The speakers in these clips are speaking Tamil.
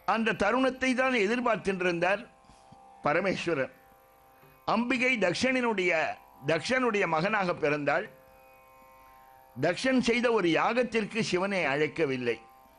அந்த தருணத்தை தான் எதிர்பார்த்திருந்தார் பரமேஸ்வரன் அம்பிகை தக்ஷனினுடைய தக்ஷனுடைய மகனாக பிறந்தாள் தக்ஷன் செய்த ஒரு யாகத்திற்கு சிவனை அழைக்கவில்லை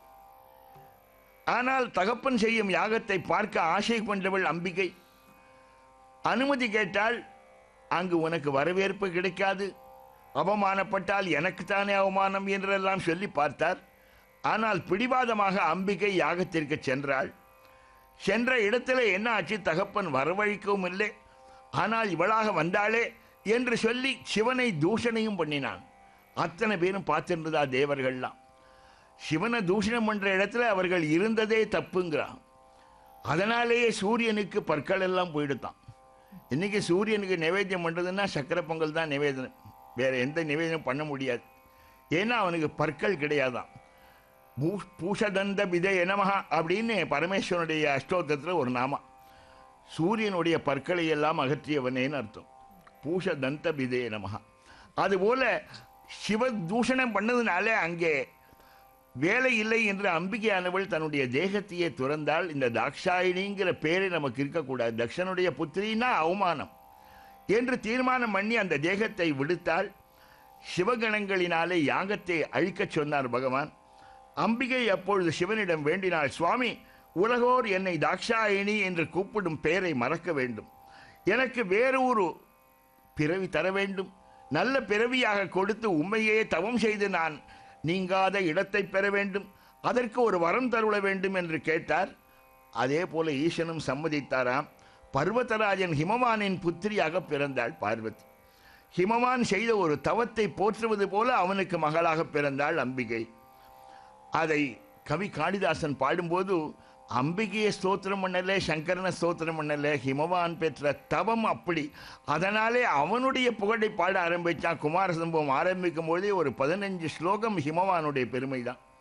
ஆனால் தகப்பன் செய்யும் யாகத்தை பார்க்க ஆசை கொண்டவள் அம்பிகை அனுமதி கேட்டால் அங்கு உனக்கு வரவேற்பு கிடைக்காது அவமானப்பட்டால் எனக்குத்தானே அவமானம் என்றெல்லாம் சொல்லி பார்த்தார் ஆனால் பிடிவாதமாக அம்பிகை யாகத்திற்கு சென்றாள் சென்ற இடத்துல என்ன ஆச்சு தகப்பன் வரவழைக்கவும் இல்லை ஆனால் இவளாக வந்தாளே என்று சொல்லி சிவனை தூஷணையும் பண்ணினான் அத்தனை பேரும் பார்த்துருந்ததா தேவர்கள்லாம் சிவனை தூஷணம் பண்ற இடத்துல அவர்கள் இருந்ததே தப்புங்கிறான் அதனாலேயே சூரியனுக்கு பற்கள் எல்லாம் போயிடுதான் இன்னைக்கு சூரியனுக்கு நிவேத்தியம் பண்ணுறதுன்னா சக்கரை பொங்கல் தான் நிவேதனம் வேற எந்த நிவேதனம் பண்ண முடியாது ஏன்னா அவனுக்கு பற்கள் கிடையாதான் பூ பூஷதந்த விதய நமஹா அப்படின்னு பரமேஸ்வரனுடைய அஷ்டோத்தத்தில் ஒரு நாமா சூரியனுடைய பற்களை எல்லாம் அகற்றியவனேன்னு அர்த்தம் பூஷதந்த விதய நமஹா அதுபோல சிவ தூஷணம் பண்ணதுனால அங்கே வேலை இல்லை என்று அம்பிகையானவள் தன்னுடைய தேகத்தையே துறந்தால் இந்த தாக்ஷாயினிங்கிற பேரை நமக்கு இருக்கக்கூடாது தக்ஷனுடைய புத்திரின்னா அவமானம் என்று தீர்மானம் பண்ணி அந்த தேகத்தை விடுத்தால் சிவகணங்களினாலே யாகத்தை அழிக்கச் சொன்னார் பகவான் அம்பிகை அப்பொழுது சிவனிடம் வேண்டினாள் சுவாமி உலகோர் என்னை தாக்ஷாயினி என்று கூப்பிடும் பெயரை மறக்க வேண்டும் எனக்கு வேறு ஒரு பிறவி தர வேண்டும் நல்ல பிறவியாக கொடுத்து உண்மையே தவம் செய்து நான் நீங்காத இடத்தை பெற வேண்டும் அதற்கு ஒரு வரம் தருள வேண்டும் என்று கேட்டார் அதே போல ஈசனும் சம்மதித்தாராம் பர்வதராஜன் ஹிமவானின் புத்திரியாக பிறந்தாள் பார்வதி ஹிமவான் செய்த ஒரு தவத்தை போற்றுவது போல அவனுக்கு மகளாக பிறந்தாள் அம்பிகை அதை கவி காளிதாசன் பாடும்போது அம்பிகையை ஸ்தோத்திரம் பண்ணல சங்கரனை ஸ்தோத்திரம் பண்ணல ஹிமவான் பெற்ற தவம் அப்படி அதனாலே அவனுடைய புகழை பாட ஆரம்பித்தான் குமார சம்பவம் ஆரம்பிக்கும் போதே ஒரு பதினஞ்சு ஸ்லோகம் ஹிமவானுடைய பெருமை தான்